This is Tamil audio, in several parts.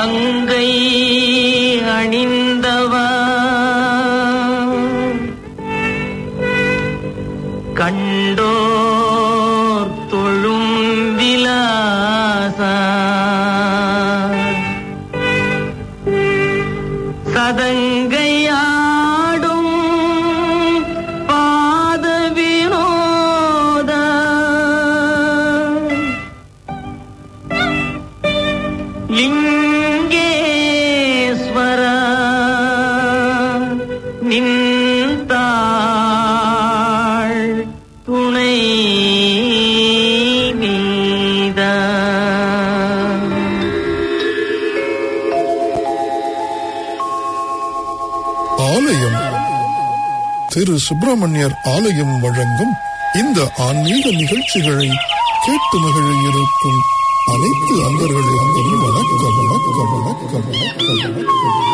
கங்கை அணிந்தவா கண்டோர் தொழும் விலாசா சதங்கையாடும் பாத வினோத லிங்கேஸ்வர நின்றாள் துணை நீதா ஆலயம் திரு சுப்பிரமணியர் ஆலயம் வழங்கும் இந்த ஆன்மீக நிகழ்ச்சிகளை கேட்டு மகிழ இருக்கும் அனைத்து அன்பர்களுக்கும் வணக்கம் வணக்கம் வணக்கம் வணக்கம் வணக்கம்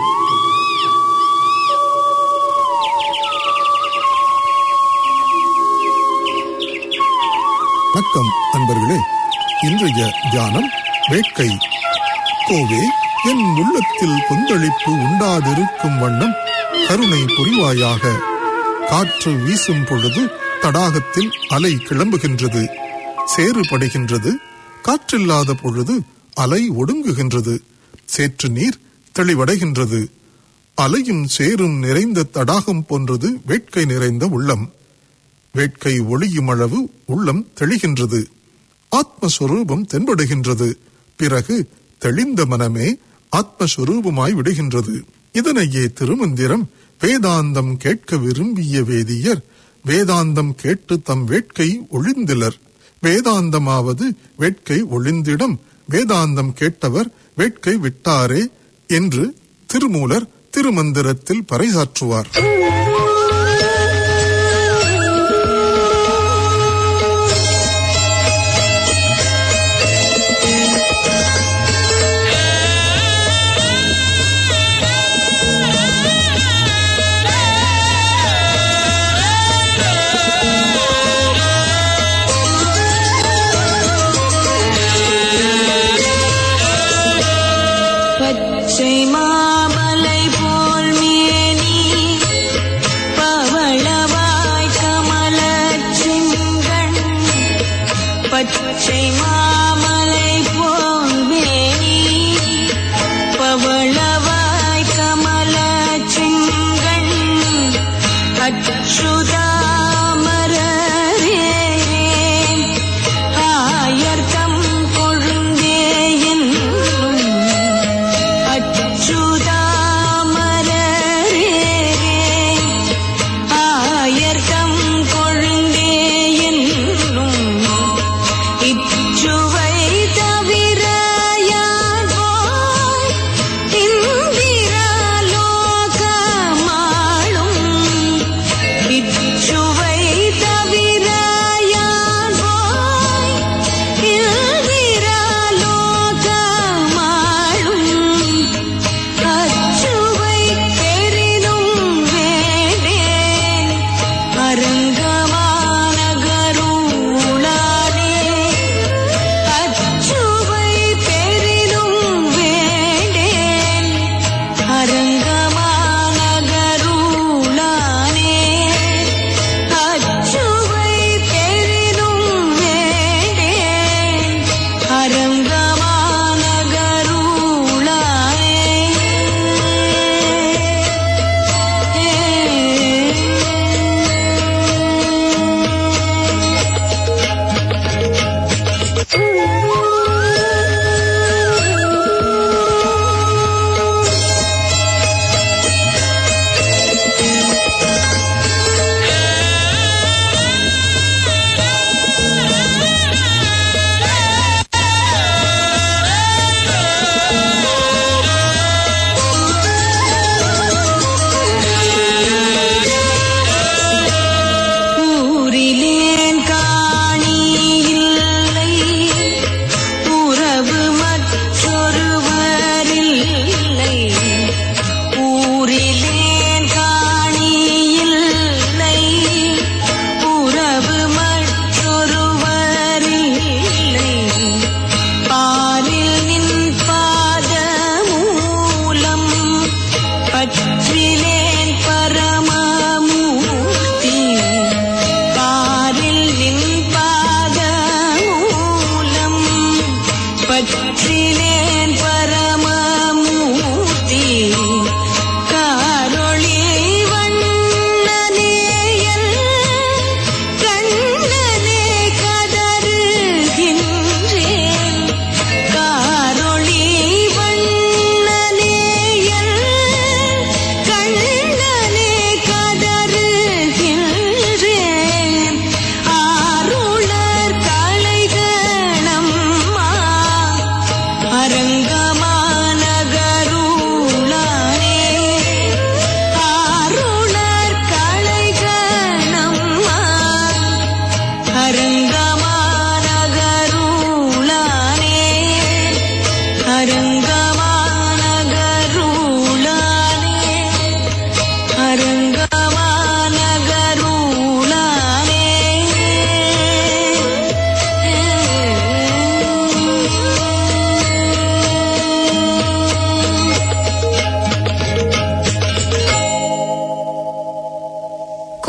வணக்கம் அன்பர்களே இன்றைய தியானம் வேட்கை கோவே என் உள்ளத்தில் கொந்தளிப்பு உண்டாதிருக்கும் வண்ணம் கருணை புரிவாயாக காற்று வீசும் பொழுது தடாகத்தில் அலை கிளம்புகின்றது சேறுபடுகின்றது காற்றில்லாத பொழுது அலை ஒடுங்குகின்றது சேற்று நீர் தெளிவடைகின்றது அலையும் சேரும் நிறைந்த தடாகம் போன்றது வேட்கை நிறைந்த உள்ளம் வேட்கை ஒளியும் அளவு உள்ளம் தெளிகின்றது ஆத்மஸ்வரூபம் தென்படுகின்றது பிறகு தெளிந்த மனமே ஆத்மஸ்வரூபமாய் விடுகின்றது இதனையே திருமந்திரம் வேதாந்தம் கேட்க விரும்பிய வேதியர் வேதாந்தம் கேட்டு தம் வேட்கை ஒழிந்திலர் வேதாந்தமாவது வேட்கை ஒழிந்திடம் வேதாந்தம் கேட்டவர் வேட்கை விட்டாரே என்று திருமூலர் திருமந்திரத்தில் பறைசாற்றுவார் பச்சை மாமலை போல் மேனி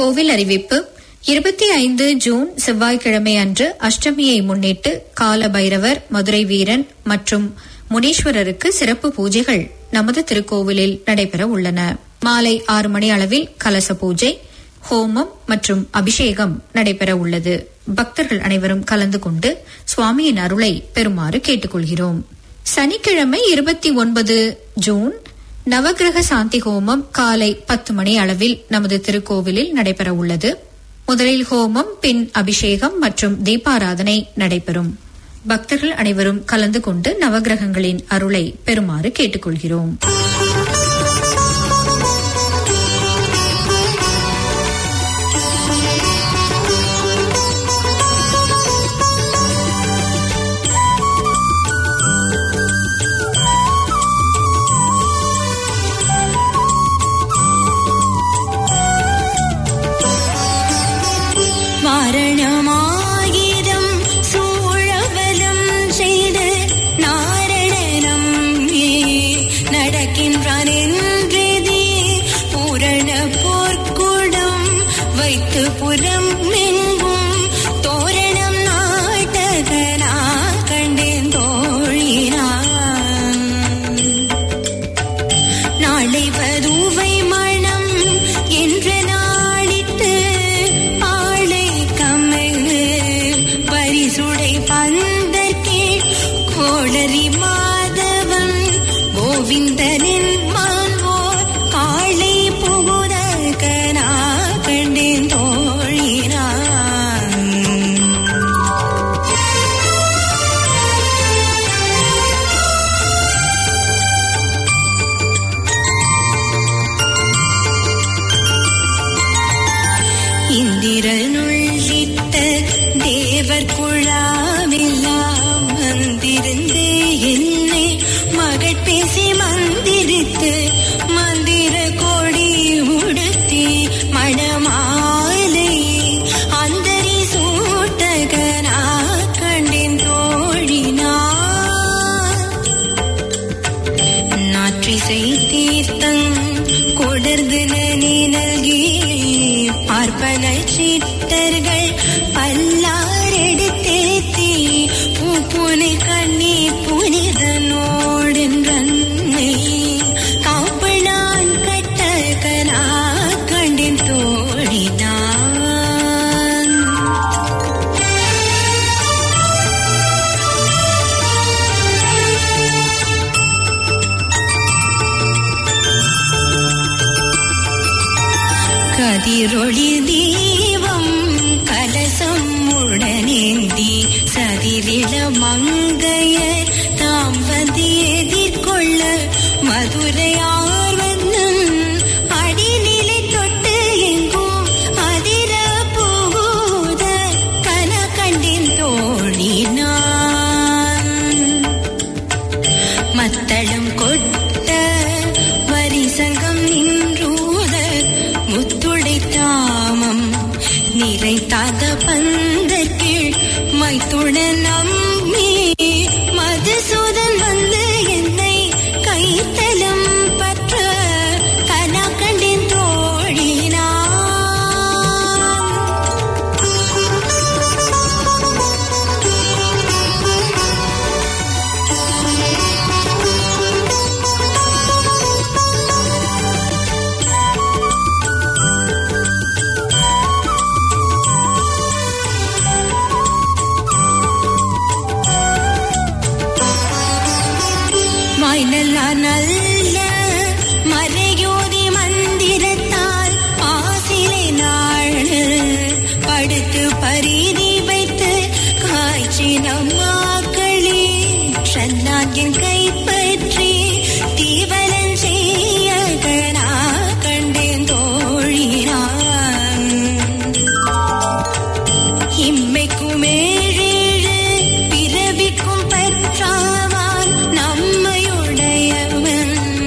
கோவில் அறிவிப்பு இருபத்தி ஐந்து ஜூன் செவ்வாய்க்கிழமை அன்று அஷ்டமியை முன்னிட்டு கால பைரவர் மதுரை வீரன் மற்றும் முனீஸ்வரருக்கு சிறப்பு பூஜைகள் நமது திருக்கோவிலில் நடைபெற உள்ளன மாலை ஆறு மணி அளவில் கலச பூஜை ஹோமம் மற்றும் அபிஷேகம் நடைபெற உள்ளது பக்தர்கள் அனைவரும் கலந்து கொண்டு சுவாமியின் அருளை பெறுமாறு கேட்டுக்கொள்கிறோம் சனிக்கிழமை இருபத்தி ஒன்பது ஜூன் நவகிரக சாந்தி ஹோமம் காலை பத்து மணி அளவில் நமது திருக்கோவிலில் நடைபெற உள்ளது முதலில் ஹோமம் பின் அபிஷேகம் மற்றும் தீபாராதனை நடைபெறும் பக்தர்கள் அனைவரும் கலந்து கொண்டு நவகிரகங்களின் அருளை பெறுமாறு கேட்டுக்கொள்கிறோம் வாரணமாயிரம் சூழவலம் செய்து நாரணனம் நடக்கின்றான் என்றே பூரண போர்க்குடம் வைத்து புறம் எங்கும் தோரணம் நாட்டகனா கண்டேன் தோழினான் நாளை வதுவை மணம் என்ற நாளிட்டு ஆளை கமழு பரிசுடை பந்தற்கே கோளரி மாதவன் கோவிந்தனின் மான்வோர் காளை புகுத கனா கண்டேன் தோழினான் இந்திரனுள்ளிட்ட தேவர் குழாமெல்லாம் வந்திருந்து என்னை மகள் பேசி மந்திரித்து மந்திர கொடி உடுத்தி மணமாலை அந்தரி சூட்டகனா கண்டேன் தோழினா நாற்றிசை தீர்த்தங் கொடர்ந்து நல்கி பார்ப்பன சித்தர்கள் பல்லாரெடுத்தேத்தி பூப்புனை கண்ணி புனிதனோடென்றன்னை காப்பனான் கட்ட கனா கண்டின் தோழினான் கதிரொளி தீபம் கலசம் உடனேந்தி சதிரில மங்கையர் தாம் வந்து எதிர்கொள்ள மதுரையார் வந்தன் அடிநிலை தொட்டு எங்கும் அதிர போகுத கன கண்டின் தோழினான் மத்தளம் கொட்ட வரிசங்கம் நின்றூத முத்துடை தாமம் நிறைத்தாத பந்தற்கீழ் மைத்துடன் நம்பி மதுசூதன் வந்து என்னை கைத்தலம் பற்ற கனா கண்டின் தோழினான் வாய்நல்லா நல்ல மறையோதி மந்திரத்தால் ஆசிலை நாள் படுத்து பரிதி வைத்து காய்ச்சின மாக்களே சன்னாகின் கைப்பற்றி தீவலன் செய்ய கணா கண்டேன் தோழினான் இம்மைக்கும் ஏழேழு பிறவிக்கும் பெற்றாவான் நம்மையுடையவன்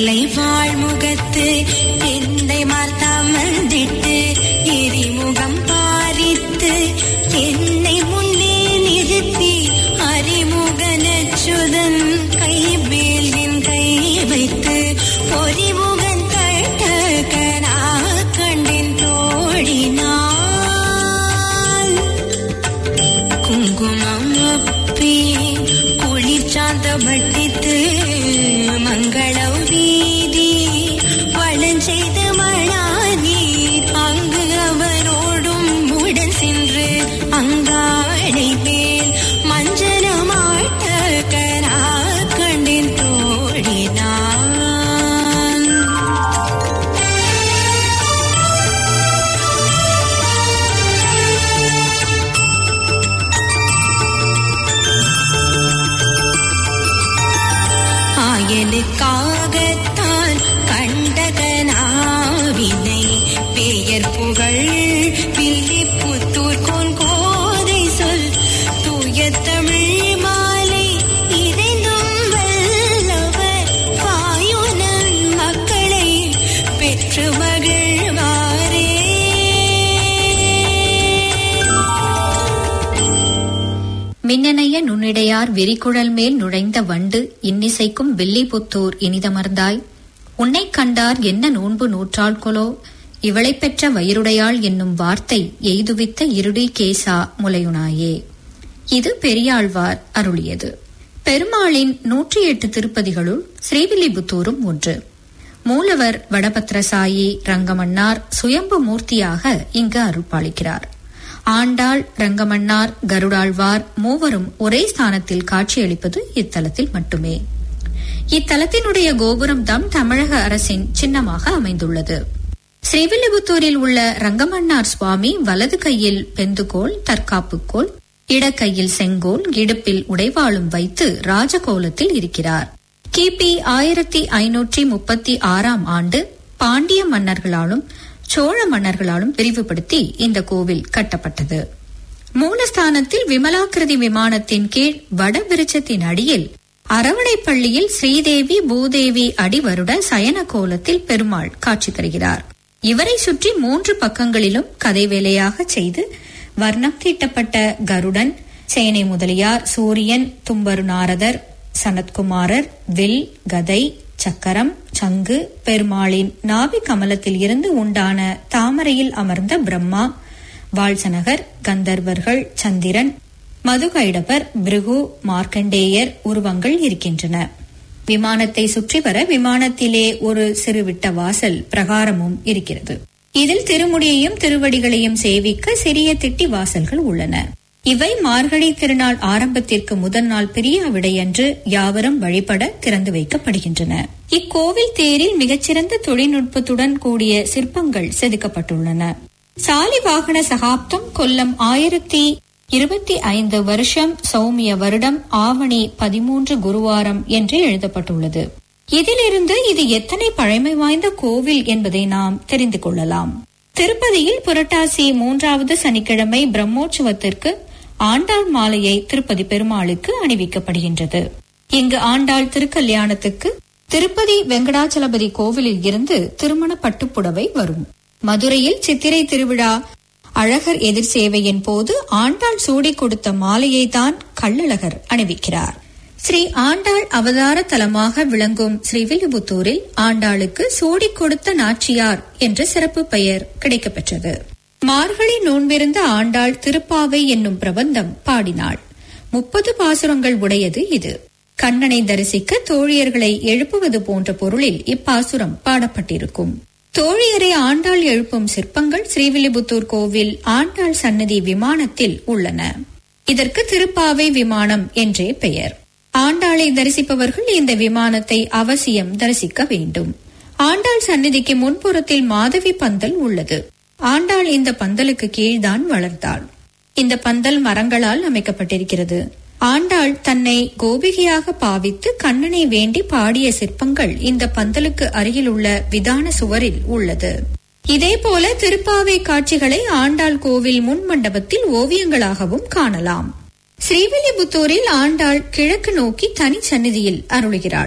தில்லை வாழ்முகத்து என்னை மார்த்தாமந்திட்டு எரிமுகம் பாரித்து என்னை முன்னே நிறுத்தி அறிமுகனச்சுதன் கைமேல் என் கை வைத்து பொறிமுகன் தட்டகனா கண்டின் தோழினான் குங்குமம் ஒப்பி குளிர்ச்சாந்த வட்டித்து மங்கள வீதி வளஞ்செய்த மணாநீர் அங்கு அவனோடும் உடன் சென்று அங்காடை மேல் மஞ்சளமாட்ட கரா கண்டின் தோழினான் ஆயனுக்காகத்தான் கண்டகனாவினை பெயர் புகழ் வில்லிபுத்தூர் கோன் கோதை சொல் தூய தமிழ் மாலை இறைந்தும் வல்லவர் வாயுனன் மக்களை பெற்று மகிழ்வாரே மின்னணைய நுண்ணிடையார் விரிகுழல் மேல் நுழைந்த வண்டு இன்னிசைக்கும் வில்லிபுத்தூர் இனிதமர்ந்தாய் உன்னைக் கண்டார் என்ன நோன்பு நூற்றாள்கொலோ இவளைப் பெற்ற வயிறுடையாள் என்னும் வார்த்தை எய்துவித்த இருடி கேசா முலையுனாயே இது பெரியாழ்வார் அருளியது பெருமாளின் நூற்றி எட்டு திருப்பதிகளுள் ஸ்ரீவில்லிபுத்தூரும் ஒன்று மூலவர் வடபத்ரசாயி ரங்கமன்னார் சுயம்பு மூர்த்தியாக இங்கு அருள்பாலிக்கிறார் ஆண்டாள் ரங்கமன்னார் கருடாழ்வார் மூவரும் ஒரே ஸ்தானத்தில் காட்சியளிப்பது இத்தலத்தில் மட்டுமே இத்தலத்தினுடைய கோபுரம் தான் தமிழக அரசின் சின்னமாக அமைந்துள்ளது ஸ்ரீவில்லிபுத்தூரில் உள்ள ரங்கமன்னார் சுவாமி வலது கையில் பெந்துகோல் தற்காப்புக்கோல் இடக்கையில் செங்கோல் இடுப்பில் உடைவாளும் வைத்து ராஜகோலத்தில் இருக்கிறார் கிபி ஆயிரத்தி ஐநூற்றி முப்பத்தி ஆறாம் ஆண்டு பாண்டிய மன்னர்களாலும் சோழ மன்னர்களாலும் விரிவுபடுத்தி இந்த கோவில் கட்டப்பட்டது மூலஸ்தானத்தில் விமலாக்கிருதி விமானத்தின் கீழ் வடவிருச்சத்தின் அடியில் அரவணைப்பள்ளியில் ஸ்ரீதேவி பூதேவி அடிவருட சயன கோலத்தில் பெருமாள் காட்சி தருகிறார் இவரை சுற்றி மூன்று பக்கங்களிலும் கதை வேலையாக செய்து வர்ணம் தீட்டப்பட்ட கருடன் சேனை முதலியார் சூரியன் தும்பரு நாரதர் சனத்குமாரர் வில் கதை சக்கரம் சங்கு பெருமாளின் நாபி கமலத்தில் இருந்து உண்டான தாமரையில் அமர்ந்த பிரம்மா வால்சனகர் கந்தர்வர்கள் சந்திரன் மதுகைடபர் பிருகு மார்க்கண்டேயர் உருவங்கள் இருக்கின்றன விமானத்தை சுற்றி வர விமானத்திலே ஒரு சிறுவிட்ட வாசல் பிரகாரமும் இருக்கிறது இதில் திருமுடியையும் திருவடிகளையும் சேவிக்க சிறிய திட்டி வாசல்கள் உள்ளன இவை மார்கழி திருநாள் ஆரம்பத்திற்கு முதல் நாள் பிரியா விடையன்று யாவரும் வழிபட திறந்து வைக்கப்படுகின்றன இக்கோவில் தேரில் மிகச்சிறந்த தொழில்நுட்பத்துடன் கூடிய சிற்பங்கள் செதுக்கப்பட்டுள்ளன சாலி வாகன சகாப்தம் கொல்லம் ஆயிரத்தி இருபத்தி ஐந்து வருஷம் சௌமிய வருடம் ஆவணி பதிமூன்று குருவாரம் என்று எழுதப்பட்டுள்ளது இதிலிருந்து இது எத்தனை பழமை வாய்ந்த கோவில் என்பதை நாம் தெரிந்து கொள்ளலாம் திருப்பதியில் புரட்டாசி மூன்றாவது சனிக்கிழமை பிரம்மோற்சவத்திற்கு ஆண்டாள் மாலையை திருப்பதி பெருமாளுக்கு அணிவிக்கப்படுகின்றது இங்கு ஆண்டாள் திருக்கல்யாணத்துக்கு திருப்பதி வெங்கடாச்சலபதி கோவிலில் இருந்து திருமண பட்டுப்புடவை வரும் மதுரையில் சித்திரை திருவிழா அழகர் எதிர் சேவையின் போது ஆண்டாள் சூடிக் கொடுத்த மாலையை தான் கள்ளழகர் அணிவிக்கிறார் ஸ்ரீ ஆண்டாள் அவதார தலமாக விளங்கும் ஸ்ரீவில்லிபுத்தூரில் ஆண்டாளுக்கு சூடிக் கொடுத்த நாச்சியார் என்ற சிறப்பு பெயர் கிடைக்கப்பெற்றது மார்கழி நோன்பிருந்த ஆண்டாள் திருப்பாவை என்னும் பிரபந்தம் பாடினாள் முப்பது பாசுரங்கள் உடையது இது கண்ணனை தரிசிக்க தோழியர்களை எழுப்புவது போன்ற பொருளில் இப்பாசுரம் பாடப்பட்டிருக்கும் தோழியரை ஆண்டாள் எழுப்பும் சிற்பங்கள் ஸ்ரீவில்லிபுத்தூர் கோவில் ஆண்டாள் சன்னதி விமானத்தில் உள்ளன இதற்கு திருப்பாவை விமானம் என்றே பெயர் ஆண்டாளை தரிசிப்பவர்கள் இந்த விமானத்தை அவசியம் தரிசிக்க வேண்டும் ஆண்டாள் சந்நிதிக்கு முன்புறத்தில் மாதவி பந்தல் உள்ளது ஆண்டாள் இந்த பந்தலுக்கு கீழ்தான் வளர்ந்தாள் இந்த பந்தல் மரங்களால் அமைக்கப்பட்டிருக்கிறது ஆண்டாள் தன்னை கோபிகையாக பாவித்து கண்ணனை வேண்டி பாடிய சிற்பங்கள் இந்த பந்தலுக்கு அருகிலுள்ள விதான சுவரில் உள்ளது இதேபோல திருப்பாவை காட்சிகளை ஆண்டாள் கோவில் முன் மண்டபத்தில் ஓவியங்களாகவும் காணலாம் ஸ்ரீவில்லிபுத்தூரில் ஆண்டாள் கிழக்கு நோக்கி தனி சந்நிதியில் அருளுகிறாள்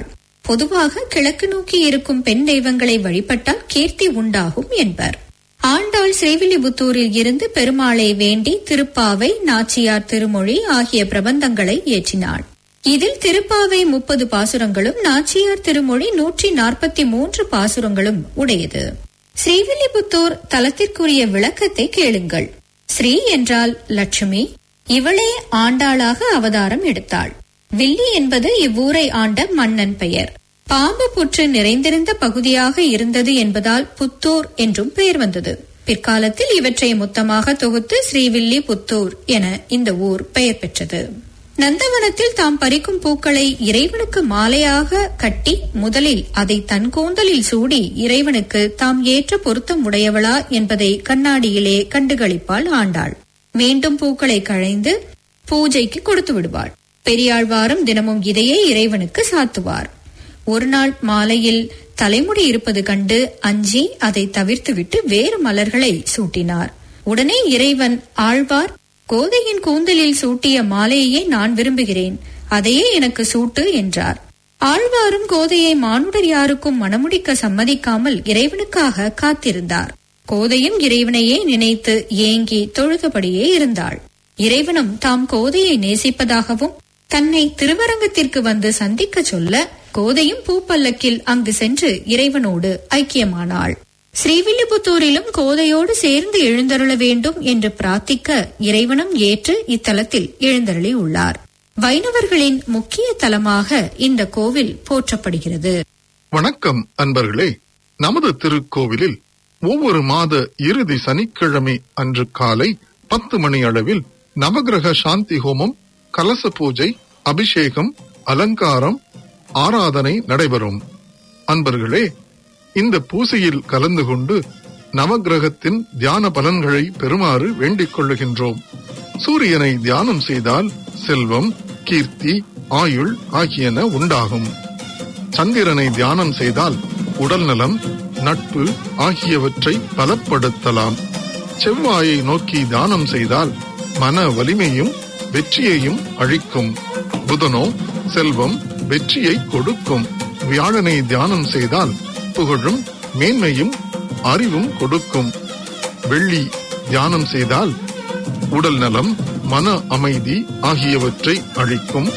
பொதுவாக கிழக்கு நோக்கி இருக்கும் பெண் தெய்வங்களை வழிபட்டால் கீர்த்தி உண்டாகும் என்பர் ஆண்டாள் ஸ்ரீவில்லிபுத்தூரில் இருந்து பெருமாளை வேண்டி திருப்பாவை நாச்சியார் திருமொழி ஆகிய பிரபந்தங்களை இயற்றினாள் இதில் திருப்பாவை முப்பது பாசுரங்களும் நாச்சியார் திருமொழி நூற்றி நாற்பத்தி மூன்று பாசுரங்களும் உடையது ஸ்ரீவில்லிபுத்தூர் தலத்திற்குரிய விளக்கத்தை கேளுங்கள் ஸ்ரீ என்றால் லட்சுமி இவளே ஆண்டாளாக அவதாரம் எடுத்தாள் வில்லி என்பது இவ்வூரை ஆண்ட மன்னன் பெயர் பாம்பு புற்று நிறைந்திருந்த பகுதியாக இருந்தது என்பதால் புத்தூர் என்றும் பெயர் வந்தது பிற்காலத்தில் இவற்றை மொத்தமாக தொகுத்து ஸ்ரீவில்லி புத்தூர் என இந்த ஊர் பெயர் பெற்றது நந்தவனத்தில் தாம் பறிக்கும் பூக்களை இறைவனுக்கு மாலையாக கட்டி முதலில் அதை தன் கூந்தலில் சூடி இறைவனுக்கு தாம் ஏற்ற பொருத்தம் உடையவளா என்பதை கண்ணாடியிலே கண்டுகளிப்பாள் ஆண்டாள் மீண்டும் பூக்களை களைந்து பூஜைக்கு கொடுத்து விடுவாள் பெரியாழ்வாரும் தினமும் இதையே இறைவனுக்கு சாத்துவார் ஒரு நாள் மாலையில் தலைமுடி இருப்பது கண்டு அஞ்சி அதை தவிர்த்துவிட்டு வேறு மலர்களை சூட்டினார் உடனே இறைவன் ஆழ்வார் கோதையின் கூந்தலில் சூட்டிய மாலையே நான் விரும்புகிறேன் அதையே எனக்கு சூட்டு என்றார் ஆழ்வாரும் கோதையை மானுடர் யாருக்கும் மணமுடிக்க சம்மதிக்காமல் இறைவனுக்காக காத்திருந்தார் கோதையும் இறைவனையே நினைத்து ஏங்கி தொழுதபடியே இருந்தாள் இறைவனும் தாம் கோதையை நேசிப்பதாகவும் தன்னை திருவரங்கத்திற்கு வந்து சந்திக்க சொல்ல கோதையும் பூப்பல்லக்கில் அங்கு சென்று இறைவனோடு ஐக்கியமானாள் ஸ்ரீவில்லிபுத்தூரிலும் கோதையோடு சேர்ந்து எழுந்தருள வேண்டும் என்று பிரார்த்திக்க இறைவனும் ஏற்று இத்தலத்தில் எழுந்தருளி உள்ளார் வைணவர்களின் முக்கிய தலமாக இந்த கோவில் போற்றப்படுகிறது வணக்கம் அன்பர்களே நமது திருக்கோவிலில் ஒவ்வொரு மாத இறுதி சனிக்கிழமை அன்று காலை பத்து மணி அளவில் நவகிரக சாந்தி ஹோமம் கலச பூஜை அபிஷேகம் அலங்காரம் ஆராதனை நடைபெறும் அன்பர்களே இந்த பூசையில் கலந்து கொண்டு நவகிரகத்தின் தியான பலன்களை பெறுமாறு வேண்டிக் கொள்ளுகின்றோம் சூரியனை தியானம் செய்தால் செல்வம் கீர்த்தி ஆயுள் ஆகியன உண்டாகும் சந்திரனை தியானம் செய்தால் உடல் நலம் நட்பு ஆகியவற்றை பலப்படுத்தலாம் செவ்வாயை நோக்கி தியானம் செய்தால் மன வலிமையும் வெற்றியையும் அழிக்கும் புதனோ செல்வம் வெற்றியை கொடுக்கும் வியாழனை தியானம் செய்தால் புகழும் மேன்மையும் அறிவும் கொடுக்கும் வெள்ளி தியானம் செய்தால் உடல் நலம் மன அமைதி ஆகியவற்றை அழிக்கும்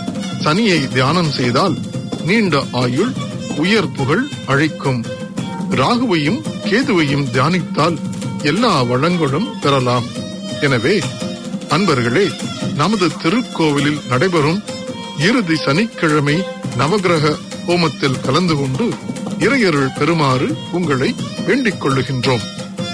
சனியை தியானம் செய்தால் நீண்ட ஆயுள் உயர் புகழ் அழிக்கும் ராகுவையும் கேதுவையும் தியானித்தால் எல்லா வளங்களும் பெறலாம் எனவே அன்பர்களே நமது திருக்கோவிலில் நடைபெறும் இறுதி சனிக்கிழமை நவகிரக ஹோமத்தில் கலந்து கொண்டு இறையருள் பெறுமாறு உங்களை வேண்டிக் கொள்ளுகின்றோம்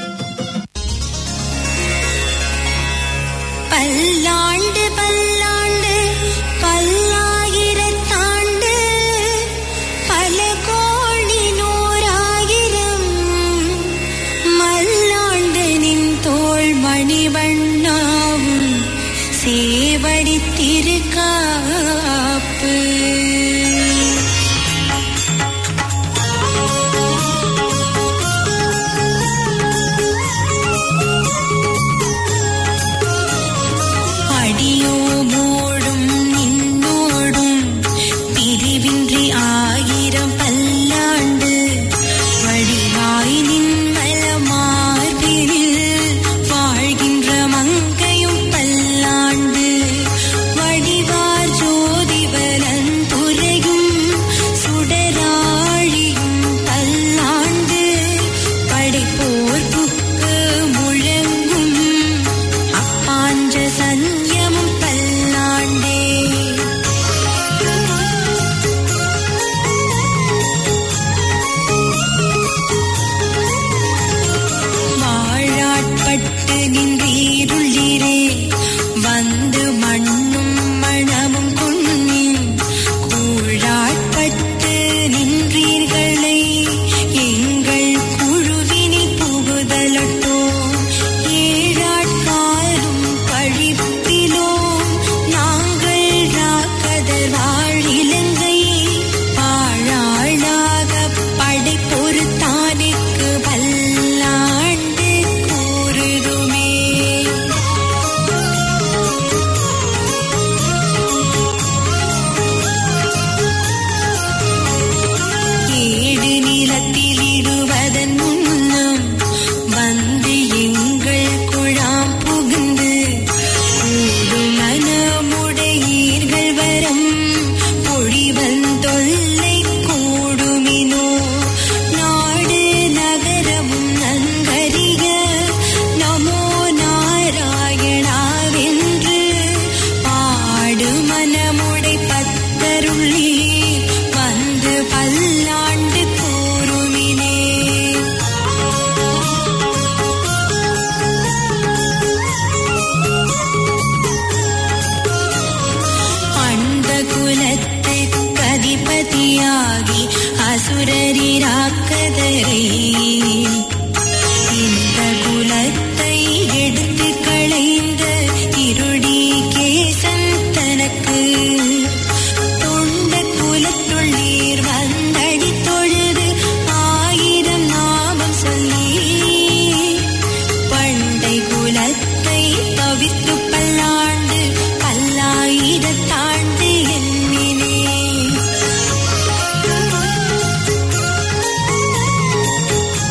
பல்லாண்டு பல்லாண்டு பல்லாயிரத்தாண்டு பல கோடி நூறாயிரம் மல்லாண்டு நின் தோள் மணிவண்ணாவும் சேவடி திருக்காப்பு அடியோ மன்னரை இந்த குலத்தை எடுத்து களைந்த இருடி கேசன் தனக்கு தொண்ட குலத்துள் நீர் வந்தடி தொழுது ஆயிரம் நாமம் சொல்லி பண்டை குலத்தை தவிர்த்து பல்லாண்டு பல்லாயிரத்தாண்டு எண்ணினே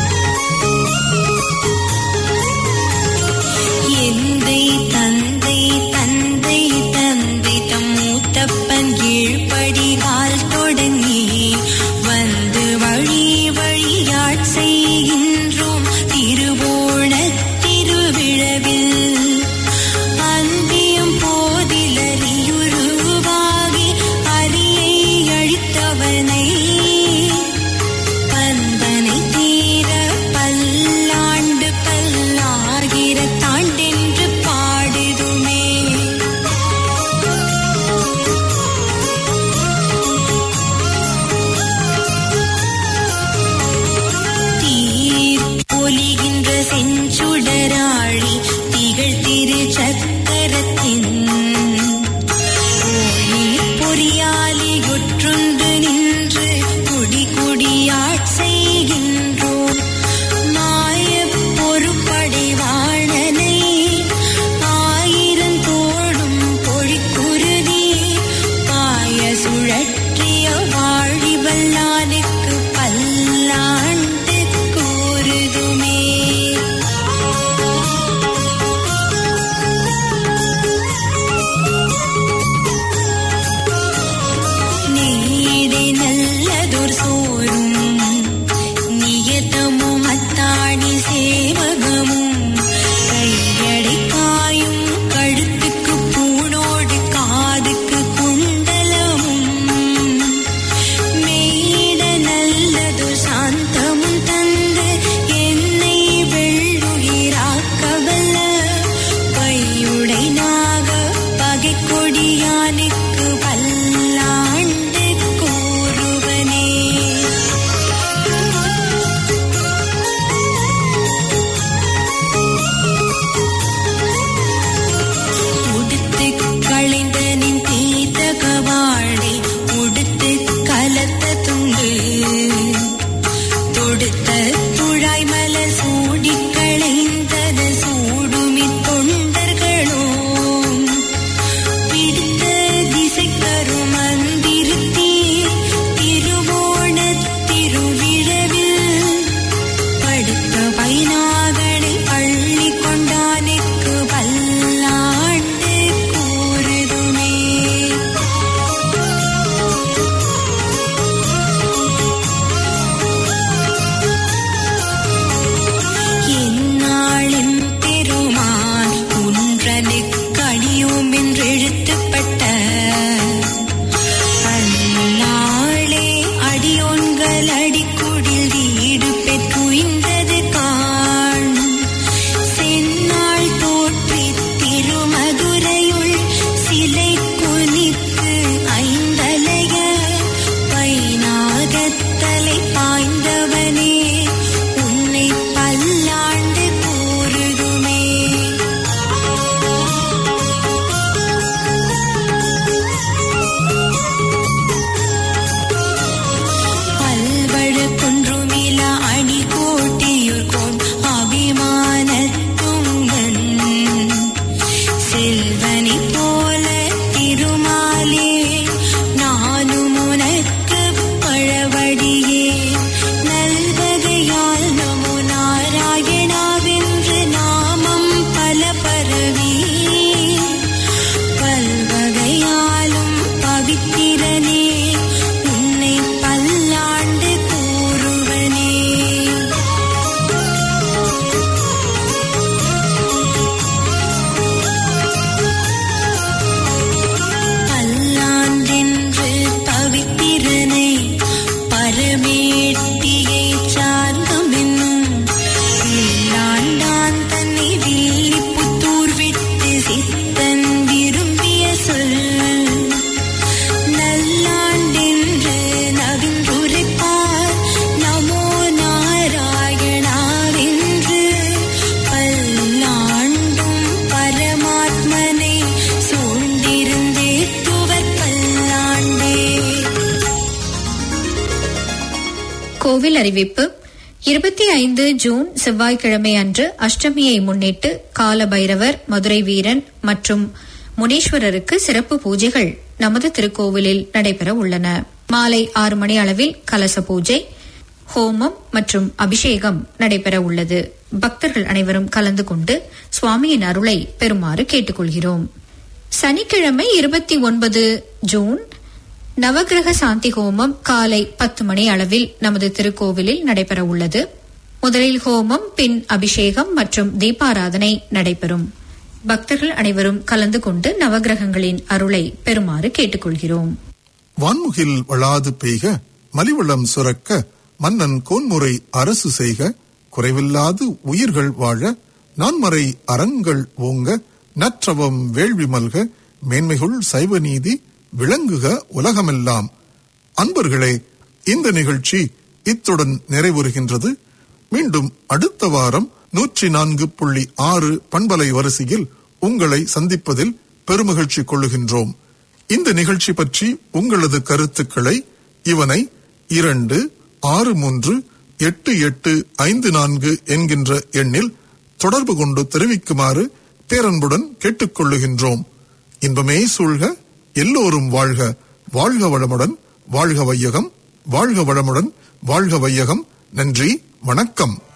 முதல் அறிவிப்பு இருபத்தி ஐந்து ஜூன் செவ்வாய்க்கிழமை அன்று அஷ்டமியை முன்னிட்டு கால பைரவர் மதுரை வீரன் மற்றும் முனீஸ்வரருக்கு சிறப்பு பூஜைகள் நமது திருக்கோவிலில் நடைபெற உள்ளன மாலை ஆறு மணி அளவில் கலச பூஜை ஹோமம் மற்றும் அபிஷேகம் நடைபெற உள்ளது பக்தர்கள் அனைவரும் கலந்து கொண்டு சுவாமியின் அருளை பெறுமாறு கேட்டுக்கொள்கிறோம் சனிக்கிழமை இருபத்தி ஒன்பது ஜூன் நவகிரக சாந்தி ஹோமம் காலை பத்து மணி அளவில் நமது திருக்கோவிலில் நடைபெற உள்ளது முதலில் ஹோமம் பின் அபிஷேகம் மற்றும் தீபாராதனை நடைபெறும் பக்தர்கள் அனைவரும் கலந்து கொண்டு நவகிரகங்களின் அருளை பெறுமாறு கேட்டுக்கொள்கிறோம் வான்முகில் வளாது பெய்க மலிவளம் சுரக்க மன்னன் கோன்முறை அரசு செய்க குறைவில்லாது உயிர்கள் வாழ நான்மறை அறங்கள் ஓங்க நற்றவம் வேள்வி மல்க மேன்மைகுள் சைவ நீதி விளங்குக உலகமெல்லாம் அன்பர்களே இந்த நிகழ்ச்சி இத்துடன் நிறைவுறுகின்றது மீண்டும் அடுத்த வாரம் நூற்றி நான்கு புள்ளி ஆறு பண்பலை வரிசையில் உங்களை சந்திப்பதில் பெருமகிழ்ச்சி கொள்ளுகின்றோம் இந்த நிகழ்ச்சி பற்றி உங்களது கருத்துக்களை இவனை இரண்டு ஆறு மூன்று எட்டு எட்டு ஐந்து நான்கு என்கின்ற எண்ணில் தொடர்பு கொண்டு தெரிவிக்குமாறு பேரன்புடன் கேட்டுக்கொள்ளுகின்றோம் இன்பமே சூழ்க எல்லோரும் வாழ்க வாழ்க வளமுடன் வாழ்க வையகம் வாழ்க வளமுடன் வாழ்க வையகம் நன்றி வணக்கம்